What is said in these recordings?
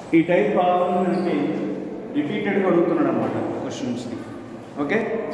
ఈ type problem మనకి రిపీటెడ్గా అడుగుతున్నాడు అనమాట క్వశ్చన్స్ని ఓకే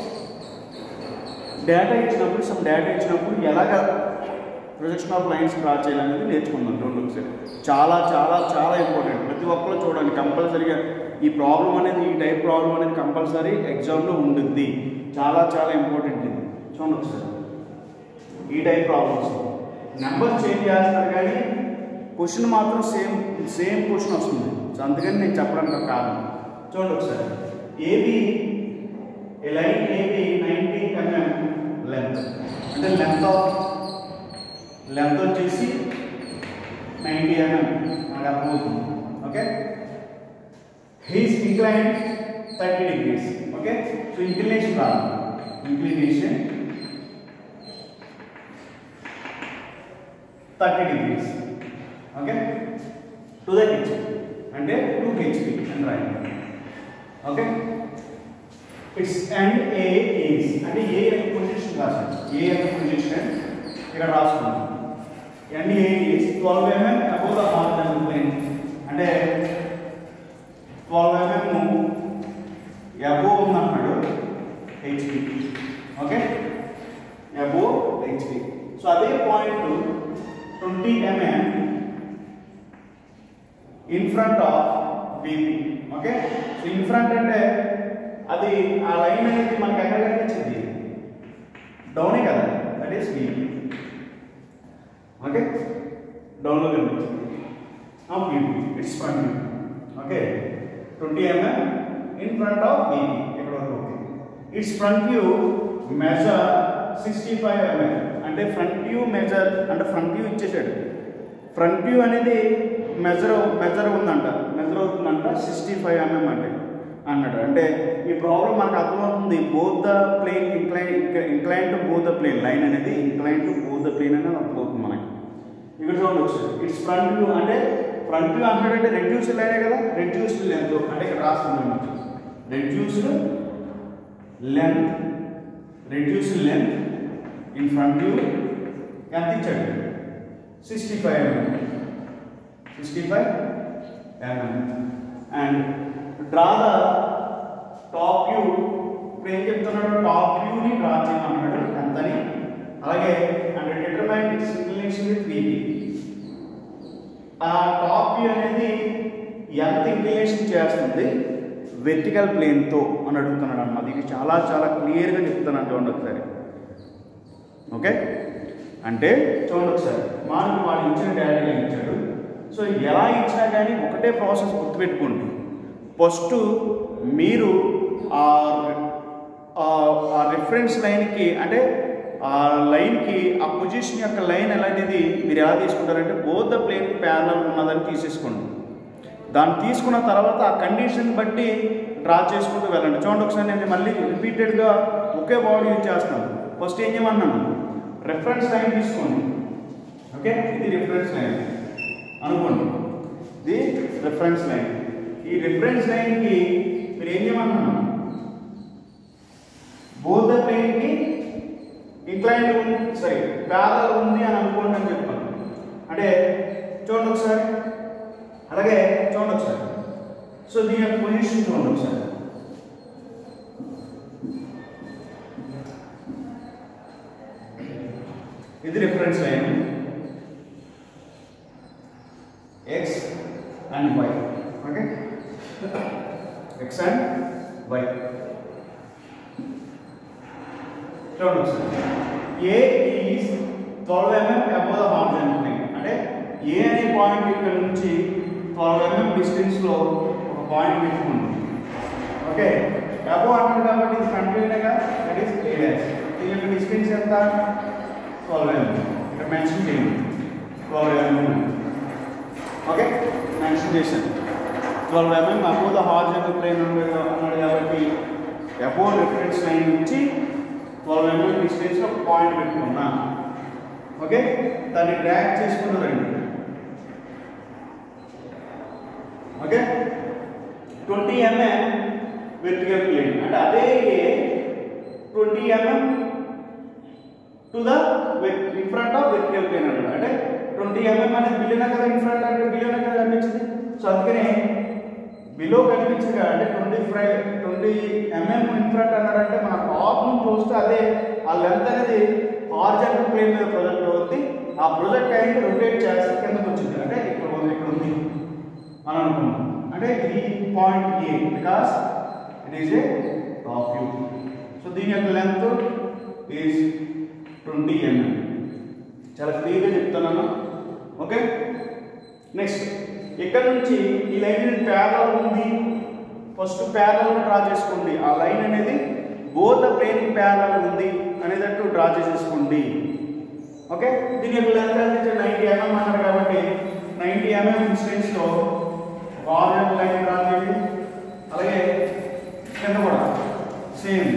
డేటా ఇచ్చినప్పుడు సమ్ డేటా ఇచ్చినప్పుడు ఎలాగ ప్రొజెక్షన్ ఆఫ్ లైన్స్ డ్రా చేయాలనేది నేర్చుకుందాం రెండు ఒకసారి చాలా చాలా చాలా ఇంపార్టెంట్ ప్రతి ఒక్కరు చూడండి కంపల్సరీగా ఈ ప్రాబ్లం అనేది ఈ టైప్ ప్రాబ్లం అనేది కంపల్సరీ ఎగ్జామ్లో ఉంటుంది చాలా చాలా ఇంపార్టెంట్ ఇది చూడండి ఒకసారి ఈ టైప్ ప్రాబ్లమ్స్ నెంబర్ చేంజ్ చేస్తారు కానీ క్వశ్చన్ మాత్రం సేమ్ సేమ్ క్వశ్చన్ వస్తుంది సో అందుకని నేను చెప్పడానికి ఒక కారణం చూడండి ఒకసారి AB a line AB ninety mm length అంటే లెంత్ ఆఫ్ లెంత్ వచ్చేసి నైంటీ ఎంఎం నాకు అర్థమవుతుంది okay he's incline thirty degrees okay so inclination రాదు inclination thirty degrees okay to the HP అంటే టూ హెచ్పి అని రాయండి okay it's and A is అంటే A యొక్క పొజిషన్ రాసాను ఏ యొక్క పొజిషన్ ఇక్కడ రాసుకున్నాను and A is twelve mm above the horizontal plane అంటే ట్వెల్వ్ ఎంఎం అబోవ్ ఉందన్నాడు HP okay above HP so అదే point twenty mm in front of BP okay so in front అంటే అది ఆ లైన్ అనేది మనకి ఎక్కడ కనిపించింది డౌనే కదా దట్ ఈస్ బీపీ ఓకే డౌన్లో కనిపించింది of BP it's front okay twenty mm in front of BP ఇక్కడ వరకు okay it's front view measure sixty five mm అంటే ఫ్రంట్ వ్యూ మెజర్ అంటే ఫ్రంట్ వ్యూ ఇచ్చేసాడు ఫ్రంట్ వ్యూ అనేది మెజర్ మెజర్ ఉందంట measure అవుతుందంట సిక్స్టీ ఫైవ్ ఎంఎం అంటే అన్నాడు అంటే ఈ ప్రాబ్లం మనకు అర్థమవుతుంది both the plane incline incline to both the plane line అనేది incline to both the plane అనేది అర్థమవుతుంది మనకి ఇక్కడ చూడండి ఒకసారి ఇట్స్ ఫ్రంట్ వ్యూ అంటే ఫ్రంట్ వ్యూ అంటాడంటే రెడ్యూస్డ్ లైనే కదా రెడ్యూస్డ్ లెంత్ అంటే ఇక్కడ రాస్తున్నాం reduced length reduced length in front view ఎంత ఇచ్చాడు sixty five mm sixty five mm and draw the top view ఇప్పుడు ఏం చెప్తున్నాడు టాప్ వ్యూని డ్రా చేయమన్నాడు ఎంతని అలాగే and determine its inclination with VP ఆ టాప్ వ్యూ అనేది ఎంత ఇంక్లినేషన్ చేస్తుంది వెర్టికల్ ప్లేన్తో అని అడుగుతున్నాడు అన్నమాట ఇది చాలా చాలా క్లియర్గా చెప్తున్నాను చూడండి ఒకసారి ఓకే అంటే చూడండి ఒకసారి మనకు వాడు ఇచ్చిన డేటా ఇచ్చాడు సో ఎలా ఇచ్చినా కానీ ఒకటే ప్రాసెస్ గుర్తుపెట్టుకోండి ఫస్ట్ మీరు ఆ ఆ రిఫరెన్స్ లైన్కి అంటే ఆ లైన్కి ఆ పొజిషన్ యొక్క లైన్ ఎలాంటిది మీరు ఎలా తీసుకుంటారంటే బోత్ ద ప్లేన్ ప్యారల్ ఉన్నదని తీసేసుకోండి దాన్ని తీసుకున్న తర్వాత ఆ కండిషన్ బట్టి డ్రా చేసుకుంటూ వెళ్ళండి చూడండి ఒకసారి నేను మళ్ళీ రిపీటెడ్గా ఒకే బాడీ యూజ్ చేస్తాను ఫస్ట్ ఏం చేయమన్నాను రెఫరెన్స్ లైన్ తీసుకోండి ఓకే ఇది రిఫరెన్స్ లైన్ అనుకోండి ఇది రిఫరెన్స్ లైన్ ఈ రిఫరెన్స్ లైన్కి మీరు ఏం చేయమన్నాను బోధ ప్లేన్కి ఇంక్లైన్ ఉంది సరే ప్యారల్ ఉంది అని అనుకోండి అని చెప్పాను అంటే చూడండి ఒకసారి అలాగే చూడండి ఒకసారి సో దీని యొక్క పొజిషన్ చూడండి ఒకసారి ఇది reference line x and y okay x and y చూడండి ఒకసారి A is twelve mm above the horizontal plane అంటే ఏ అనే పాయింట్ ఇక్కడ నుంచి ట్వెల్వ్ ఎంఎం డిస్టెన్స్లో ఒక పాయింట్ పెట్టుకుంది ఓకే అబౌవ్ అంటారు కాబట్టి ఇది ఫ్రంట్ వ్యూనేగా దట్ ఈస్ ఏ డాష్ దీని యొక్క డిస్టెన్స్ ఎంత ట్వెల్వ్ ఎంఎం ఇక్కడ మెన్షన్ చేయండి ట్వెల్వ్ ఎంఎం ఓకే మెన్షన్ చేశాను twelve mm above the horizontal plane అన్నాడు కాబట్టి అబౌవ్ రిఫరెన్స్ లైన్ నుంచి ట్వెల్వ్ ఎంఎం డిస్టెన్స్లో ఒక పాయింట్ పెట్టుకున్నా ఓకే దాన్ని డ్రాగ్ చేసుకుని రండి okay twenty mm vertical plane అంటే అదే twenty mm to the in front of vertical plane అన్నమాట అంటే ట్వంటీ ఎంఎం అనేది బిలియన్ కదా ఇన్ ఫ్రంట్ అంటే బిలియన్ కదా కనిపించింది సో అందుకని బిలో కనిపించింది అంటే twenty five twenty mm in front అన్నాడంటే మన టాప్ నుంచి చూస్తే అదే ఆ లెంత్ అనేది హార్జెంటల్ ప్లేన్ మీద ప్రొజెక్ట్ అవుతుంది ఆ ప్రొజెక్ట్ అయింది రొటేట్ చేస్తే కిందకు వచ్చింది అంటే ఇక్కడ ఉంది ఇక్కడ ఉంది అని అనుకున్నాం అంటే ఇది point A because it is A top view so దీని యొక్క లెంత్ ఈజ్ ట్వంటీ ఎంఎం చాలా క్లియర్గా చెప్తున్నాను ఓకే నెక్స్ట్ ఇక్కడ నుంచి ఈ లైన్ ప్యారల్ ఉంది ఫస్ట్ ప్యారల్ డ్రా చేసుకోండి ఆ లైన్ అనేది బోత్ ప్లేన్ ప్యారల్ ఉంది అనేటట్టు డ్రా చేసేసుకోండి ఓకే దీని యొక్క లెంత్ అయితే నైంటీ ఎంఎం అన్నారు కాబట్టి నైంటీ ఎంఎం డిస్టెన్స్లో ఆరెంజ్ లైన్ డ్రా చేయండి అలాగే కింద కూడా సేమ్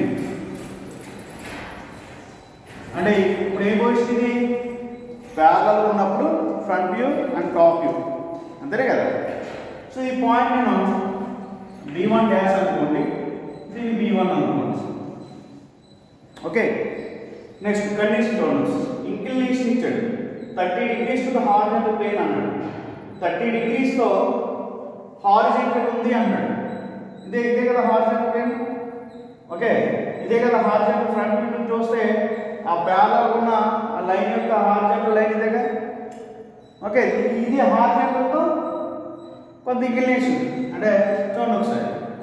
అంటే ఇప్పుడు ఏం పొజిషన్ ఇది ప్యారల్ ఉన్నప్పుడు front view and top view అంతేనే కదా సో ఈ పాయింట్ నేను బి వన్ డ్యాష్ అనుకోండి దీన్ని బి వన్ అనుకోండి ఓకే నెక్స్ట్ కండిషన్ చూడండి ఇంక్లినేషన్ ఇచ్చాడు thirty degrees to horizontal plane అన్నాడు థర్టీ డిగ్రీస్లో హారిజెంటల్ ఉంది అన్నాడు ఇదే ఇదే కదా హారిజెంటల్ ప్లేన్ ఓకే ఇదే కదా హారిజెంటల్ ఫ్రంట్ వ్యూ నుంచి చూస్తే ఆ ప్యారల్ ఉన్న ఆ లైన్ యొక్క హారిజెంటల్ లైన్ ఇదేగా ఓకే ఇది హారిజెంటల్తో కొంత ఇంక్లినేషన్ అంటే చూడండి ఒకసారి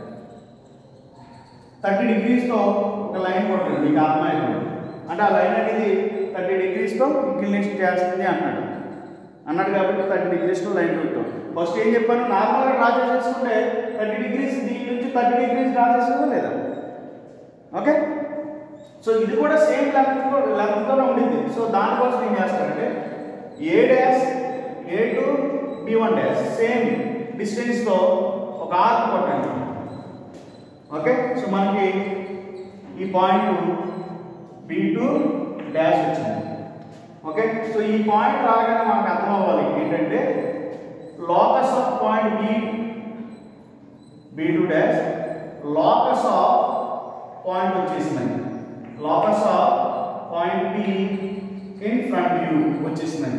థర్టీ డిగ్రీస్తో ఒక లైన్ కొట్టండి మీకు అర్థమైంది అంటే ఆ లైన్ అనేది థర్టీ డిగ్రీస్తో ఇంక్లినేషన్ చేస్తుంది అన్నాడు అన్నాడు కాబట్టి థర్టీ డిగ్రీస్తో లైన్ కొట్టాం ఫస్ట్ ఏం చెప్పాను నార్మల్గా డ్రా చేసేసుకుంటే థర్టీ డిగ్రీస్ దీని నుంచి థర్టీ డిగ్రీస్ డ్రా చేస్తుందా లేదా ఓకే సో ఇది కూడా సేమ్ లెంత్ లెంత్తోనే ఉండింది సో దానికోసం ఏం చేస్తారంటే A dash A to B one dash same డిస్టెన్స్తో ఒక ఆర్క్ కొట్టండి ఓకే సో మనకి ఈ పాయింట్ బి టూ డాష్ వచ్చింది ఓకే సో ఈ పాయింట్ రాగానే మనకు అర్థం అవ్వాలి ఏంటంటే locus of point B B two dash locus of point వచ్చేసిందండి locus of point B in front view వచ్చేసిందండి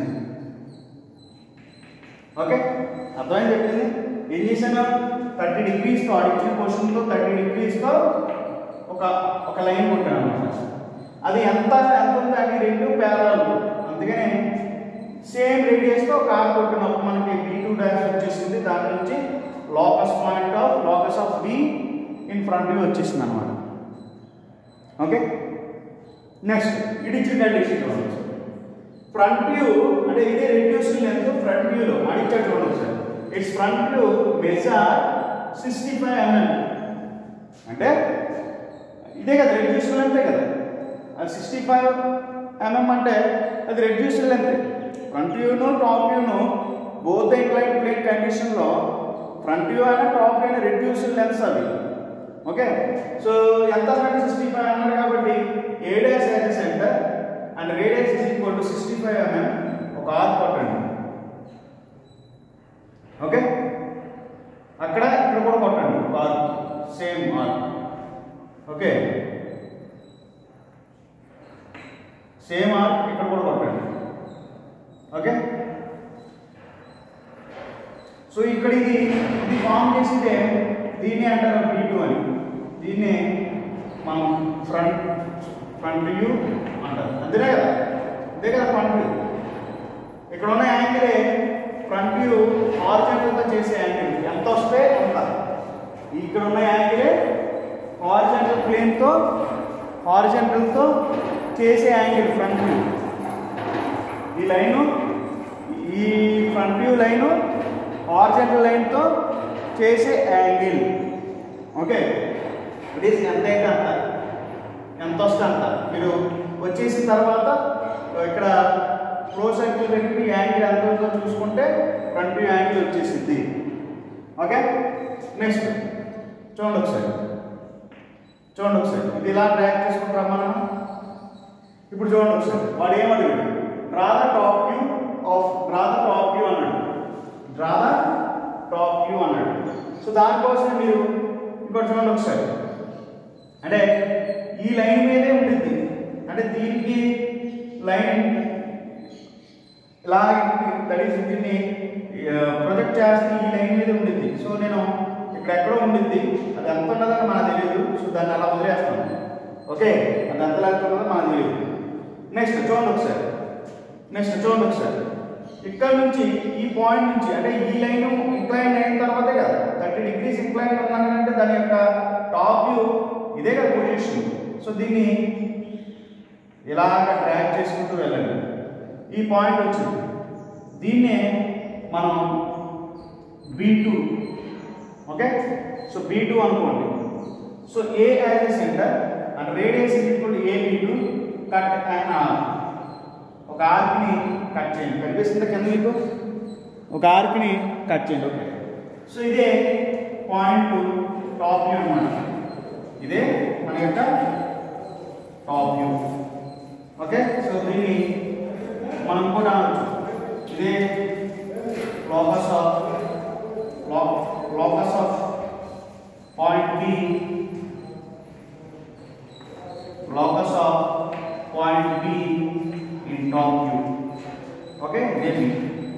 ఓకే అర్థమైంది చెప్పింది ఏం చేశాను థర్టీ డిగ్రీస్తో అడిచిన క్వశ్చన్తో థర్టీ డిగ్రీస్తో ఒక ఒక లైన్ కొట్టాను అనమాట అది ఎంత ఎంత ఉంది అది రెండు పేరాలు అందుకని సేమ్ రేడియస్తో ఒక ఆర్ కొట్టినప్పుడు మనకి బి టూ డాష్ వచ్చేసింది దాని నుంచి locus point of locus of B in front view వచ్చేసింది అనమాట ఓకే నెక్స్ట్ ఇడిచిన కండిషన్ చూడండి ఫ్రంట్ వ్యూ అంటే ఇదే రెడ్యూస్డ్ లెంత్ ఫ్రంట్ వ్యూలో అడిచాడు చూడండి sir it's front view measure sixty five mm అంటే ఇదే కదా రెడ్యూస్డ్ లెంతే కదా అది సిక్స్టీ ఫైవ్ ఎంఎం అంటే అది రెడ్యూస్డ్ లెంత్ ఫ్రంట్ వ్యూను టాప్ వ్యూను బోత్ ఇంక్లైన్ ప్లేన్ కండిషన్లో ఫ్రంట్ వ్యూ అయినా టాప్ వ్యూ అయినా రెడ్యూస్డ్ లెన్స్ అవి ఓకే సో ఎంత అంటే సిక్స్టీ ఫైవ్ అన్నాడు కాబట్టి A dash as centre and radius is equal to sixty five mm ఒక ఆర్ కొట్టండి ఓకే అక్కడ ఇక్కడ కూడా కొట్టండి ఒక arc same arc okay same arc ఇక్కడ కూడా కొట్టండి ఓకే సో ఇక్కడ ఇది ఇది ఫామ్ చేసిందే దీన్ని అంటారు బీ టూ అని దీన్ని మనం ఫ్రంట్ ఫ్రంట్ వ్యూ అంటారు అంతేనే కదా ఇదే కదా ఫ్రంట్ వ్యూ ఇక్కడ ఉన్న యాంగిలే ఫ్రంట్ వ్యూ హారిజెంటల్తో చేసే యాంగిల్ ఎంత వస్తే అంత ఇక్కడ ఉన్న యాంగిలే హారిజెంటల్ ప్లేన్తో హారిజెంటల్తో చేసే యాంగిల్ ఫ్రంట్ వ్యూ ఈ లైను ఈ ఫ్రంట్ వ్యూ లైను హారిజెంటల్ లైన్తో చేసే యాంగిల్ ఓకే ఇట్ ఈస్ ఎంత అయితే అంత ఎంత వస్తే అంత మీరు వచ్చేసిన తర్వాత ఇక్కడ క్లో సర్కిల్ పెట్టి యాంగిల్ ఎంత ఉందో చూసుకుంటే ఫ్రంట్ వ్యూ యాంగిల్ వచ్చేసింది ఓకే నెక్స్ట్ చూడండి ఒకసారి చూడండి ఒకసారి ఇది ఇలా ట్రాక్ చేసుకుంటాం మనం ఇప్పుడు చూడండి ఒకసారి వాడు ఏమడిగాడు draw the top view of draw the top view అన్నాడు డ్రా ద టాప్ వ్యూ అన్నాడు సో దానికోసం మీరు ఇంకోటి చూడండి ఒకసారి అంటే ఈ లైన్ మీదే ఉంటుంది అంటే దీనికి లైన్ ఇలా దట్ ఈస్ దీన్ని ప్రొజెక్ట్ చేస్తే ఈ లైన్ మీద ఉండింది సో నేను ఇక్కడ ఎక్కడో ఉండింది అది ఎంత ఉన్నదని మనకు తెలియదు సో దాన్ని అలా వదిలేస్తాను ఓకే అది ఎంత లెంత్ ఉన్నదో మనకు తెలియదు నెక్స్ట్ చూడండి ఒకసారి నెక్స్ట్ చూడండి ఒకసారి ఇక్కడ నుంచి ఈ పాయింట్ నుంచి అంటే ఈ లైన్ ఇంక్లైన్ అయిన తర్వాతే కదా థర్టీ డిగ్రీస్ ఇంక్లైన్ ఉన్నానంటే దాని యొక్క టాప్ వ్యూ ఇదే కదా పొజిషన్ సో దీన్ని ఇలాగ ట్రాక్ చేసుకుంటూ వెళ్ళండి ఈ పాయింట్ వచ్చింది దీన్నే మనం B two okay so B two అనుకోండి so A as a centre and radius equal A B two cut and arc ఒక ఆర్క్ని కట్ చేయండి కనిపిస్తుంది కింద మీకు ఒక ఆర్క్ని కట్ చేయండి ఓకే సో ఇదే పాయింట్ టాప్ వ్యూ అన్నమాట ఇదే మన యొక్క టాప్ వ్యూ ఓకే సో దీన్ని మనం కూడా అనొచ్చు ఇదే locus of locus of point B locus of point B in top view okay ఇదే B.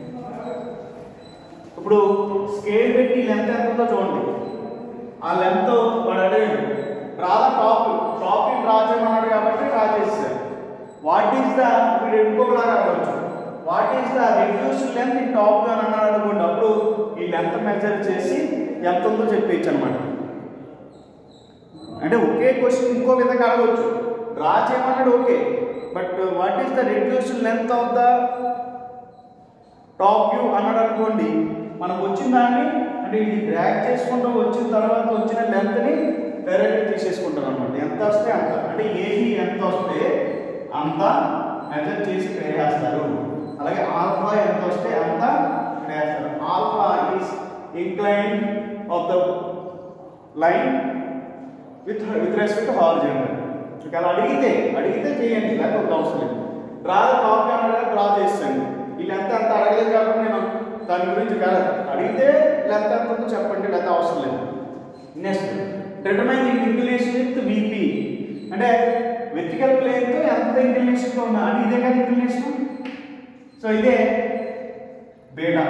ఇప్పుడు స్కేల్ పెట్టి లెంత్ ఎంత ఉందో చూడండి ఆ లెంత్ వాడు అడిగాడు draw the top top draw చేయమన్నాడు కాబట్టి డ్రా చేశారు వాట్ ఈస్ ద ఇప్పుడు ఇంకొకలాగా అడగచ్చు what is the reduce length in top అని అన్నాడు అనుకోండి అప్పుడు ఈ లెంత్ మెజర్ చేసి ఎంత ఉందో చెప్పేయచ్చు అనమాట అంటే ఒకే క్వశ్చన్ ఇంకో విధంగా అడగవచ్చు డ్రా చేయమన్నాడు okay but what is the reduce length of the top view అన్నాడు అనుకోండి మనకు వచ్చిన దాన్ని అంటే ఇది డ్రాగ్ చేసుకుంటూ వచ్చిన తర్వాత వచ్చిన లెంత్ని డైరెక్ట్ తీసేసుకుంటాం అనమాట ఎంత వస్తే అంత అంటే ఏది ఎంత వస్తే అంత మెజర్ చేసి ఇక్కడ వేస్తారు అలాగే ఆల్ఫా ఎంత వస్తే అంత ఇక్కడ వేస్తారు alpha is incline of the line with with respect horizontal మీకు అలా అడిగితే అడిగితే చేయండి లేకపోతే అవసరం లేదు డ్రా టాప్ అంటే డ్రా చేస్తాను ఈ లెంత్ అంత అడగలేదు కాబట్టి నేను దాని గురించి కాదు అడిగితే లెంత్ ఎంత ఉందో చెప్పండి లేకపోతే అవసరం లేదు next determine the inclination with VP అంటే వెర్టికల్ ప్లేన్తో ఎంత ఇంక్లినేషన్తో ఉన్నా అది ఇదే కదా ఇంక్లినేషన్ సో ఇదే బేటా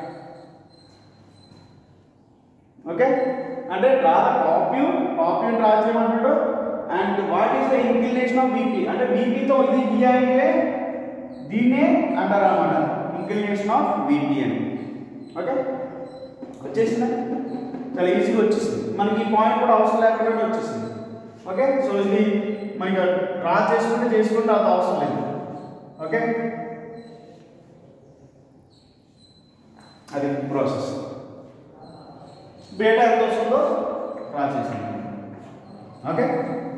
ఓకే అంటే draw the top view top view draw చేయమంటాడు and what is the inclination of VP అంటే విపితో ఇది ఈ యాంగిలే దీన్నే అంటారు అన్నమాట ఇంక్లినేషన్ ఆఫ్ విపి అని ఓకే వచ్చేసిందా చాలా ఈజీగా వచ్చేసింది మనకి ఈ పాయింట్ కూడా అవసరం లేకుండా వచ్చేసింది ఓకే సో ఇది మనకి డ్రా చేసుకుంటే చేసుకుంటే అది అవసరం లేదు ఓకే అది ప్రాసెస్ బేటా ఎంత వస్తుందో డ్రా చేసాను ఓకే